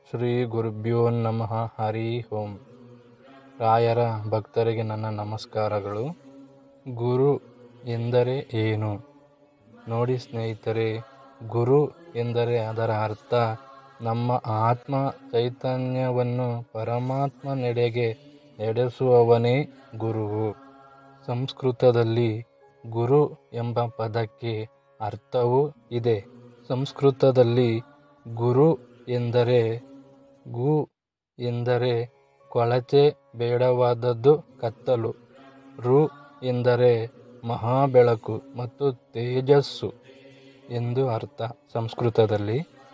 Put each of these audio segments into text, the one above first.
ಶ್ರೀ ಗುರುಭ್ಯೋ ನಮಃ ಹರಿ ಓಂ ರಾಯರ ಭಕ್ತರಿಗೆ ನನ್ನ ನಮಸ್ಕಾರಗಳು ಗುರು ಎಂದರೆ ಏನು ನೋಡಿ ಸ್ನೇಹಿತರೆ ಗುರು ಎಂದರೆ ಅದರ ಅರ್ಥ ನಮ್ಮ ಆತ್ಮ ಚೈತನ್ಯವನ್ನು ಪರಮಾತ್ಮನೆಡೆಗೆ ನಡೆಸುವವನೇ ಗುರುವು ಸಂಸ್ಕೃತದಲ್ಲಿ ಗುರು ಎಂಬ ಪದಕ್ಕೆ ಅರ್ಥವೂ ಇದೆ ಸಂಸ್ಕೃತದಲ್ಲಿ ಗುರು ಎಂದರೆ ಗು ಎಂದರೆ ಕೊಳಚೆ ಬೇಡವಾದದ್ದು ಕತ್ತಲು ರು ಎಂದರೆ ಮಹಾಬೆಳಕು ಮತ್ತು ತೇಜಸ್ಸು ಎಂದು ಅರ್ಥ ಸಂಸ್ಕೃತದಲ್ಲಿ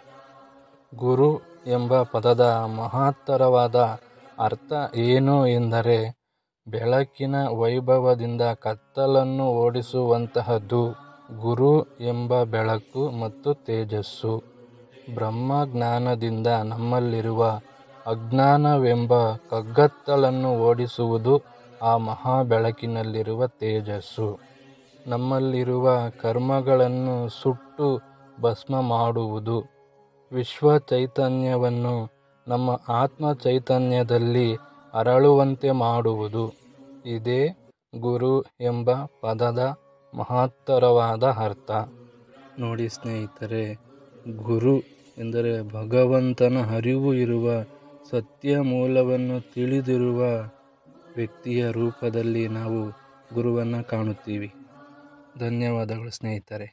ಗುರು ಎಂಬ ಪದದ ಮಹತ್ತರವಾದ ಅರ್ಥ ಏನು ಎಂದರೆ ಬೆಳಕಿನ ವೈಭವದಿಂದ ಕತ್ತಲನ್ನು ಓಡಿಸುವಂತಹದ್ದು ಗುರು ಎಂಬ ಬೆಳಕು ಮತ್ತು ತೇಜಸ್ಸು ಬ್ರಹ್ಮಜ್ಞಾನದಿಂದ ನಮ್ಮಲ್ಲಿರುವ ಅಜ್ಞಾನವೆಂಬ ಕಗ್ಗತ್ತಲನ್ನು ಓಡಿಸುವುದು ಆ ಮಹಾ ಬೆಳಕಿನಲ್ಲಿರುವ ತೇಜಸ್ಸು ನಮ್ಮಲ್ಲಿರುವ ಕರ್ಮಗಳನ್ನು ಸುಟ್ಟು ಭಸ್ಮ ಮಾಡುವುದು ವಿಶ್ವ ಚೈತನ್ಯವನ್ನು ನಮ್ಮ ಆತ್ಮ ಚೈತನ್ಯದಲ್ಲಿ ಅರಳುವಂತೆ ಮಾಡುವುದು ಇದೇ ಗುರು ಎಂಬ ಪದದ ಮಹತ್ತರವಾದ ಅರ್ಥ ನೋಡಿ ಸ್ನೇಹಿತರೆ ಗುರು ಎಂದರೆ ಭಗವಂತನ ಅರಿವು ಇರುವ ಸತ್ಯ ಮೂಲವನ್ನು ತಿಳಿದಿರುವ ವ್ಯಕ್ತಿಯ ರೂಪದಲ್ಲಿ ನಾವು ಗುರುವನ್ನು ಕಾಣುತ್ತೀವಿ ಧನ್ಯವಾದಗಳು ಸ್ನೇಹಿತರೆ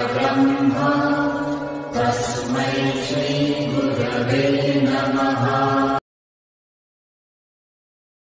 तस्मै श्रीगुरवे नमः